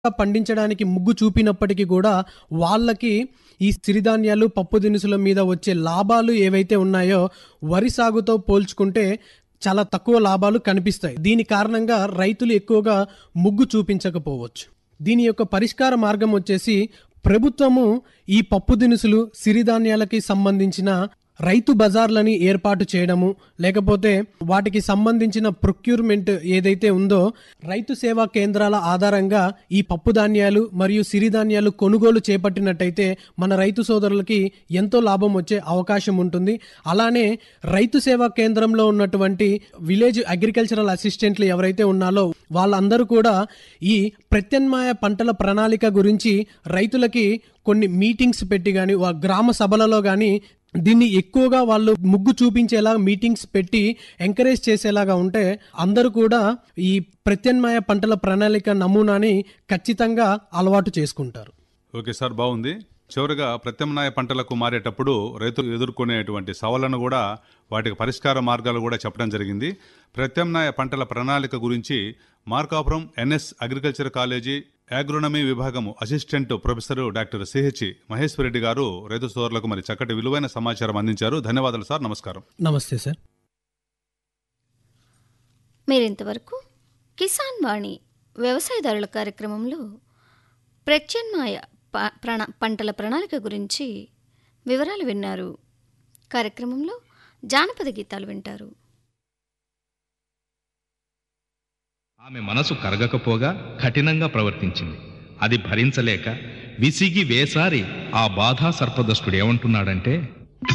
పండించడానికి ముగ్గు చూపినప్పటికీ కూడా వాళ్ళకి ఈ సిరిధాన్యాలు పప్పు దినుసుల మీద వచ్చే లాభాలు ఏవైతే ఉన్నాయో వరి సాగుతో పోల్చుకుంటే చాలా తక్కువ లాభాలు కనిపిస్తాయి దీని కారణంగా రైతులు ఎక్కువగా ముగ్గు చూపించకపోవచ్చు దీని యొక్క పరిష్కార మార్గం వచ్చేసి ప్రభుత్వము ఈ పప్పు దినుసులు సిరిధాన్యాలకి సంబంధించిన రైతు బజార్లని ఏర్పాటు చేయడము లేకపోతే వాటికి సంబంధించిన ప్రొక్యూర్మెంట్ ఏదైతే ఉందో రైతు సేవా కేంద్రాల ఆధారంగా ఈ పప్పు ధాన్యాలు మరియు సిరిధాన్యాలు కొనుగోలు చేపట్టినట్టయితే మన రైతు సోదరులకి ఎంతో లాభం వచ్చే అవకాశం ఉంటుంది అలానే రైతు సేవా కేంద్రంలో ఉన్నటువంటి విలేజ్ అగ్రికల్చరల్ అసిస్టెంట్లు ఎవరైతే ఉన్నారో వాళ్ళందరూ కూడా ఈ ప్రత్యామ్నాయ పంటల ప్రణాళిక గురించి రైతులకి కొన్ని మీటింగ్స్ పెట్టి కానీ గ్రామ సభలలో కానీ దీన్ని ఎక్కువగా వాళ్ళు ముగ్గు చూపించేలా మీటింగ్స్ పెట్టి ఎంకరేజ్ చేసేలాగా ఉంటే అందరూ కూడా ఈ ప్రత్యామ్నాయ పంటల ప్రణాళిక నమూనాని ఖచ్చితంగా అలవాటు చేసుకుంటారు ఓకే సార్ బాగుంది చివరిగా ప్రత్యామ్నాయ పంటలకు మారేటప్పుడు రైతులు ఎదుర్కొనేటువంటి సవాళ్లను కూడా వాటికి పరిష్కార మార్గాలు కూడా చెప్పడం జరిగింది ప్రత్యామ్నాయ పంటల ప్రణాళిక గురించి Markapuram NS agriculture college agronomy విభాగము assistant professor doctor CH Maheswarareddy గారు రైతు సోదరులకు మరి చక్కటి విలువైన సమాచారం అందించారు ధన్యవాదాలు సార్ నమస్కారం నమస్తే సార్ మీరింతవరకు కిసాన్ వాణి వ్యవసాయదారుల కార్యక్రమంలో ప్రత్యామ్నాయ ప- ప్రణా పంటల ప్రణాళిక గురించి వివరాలు విన్నారు కార్యక్రమంలో జానపద గీతాలు వింటారు ఆమె మనసు కరగకపోగా కఠినంగా ప్రవర్తించింది అది భరించలేక విసిగి వేసారి ఆ బాధా సర్పదష్టుడు ఏమంటున్నాడంటే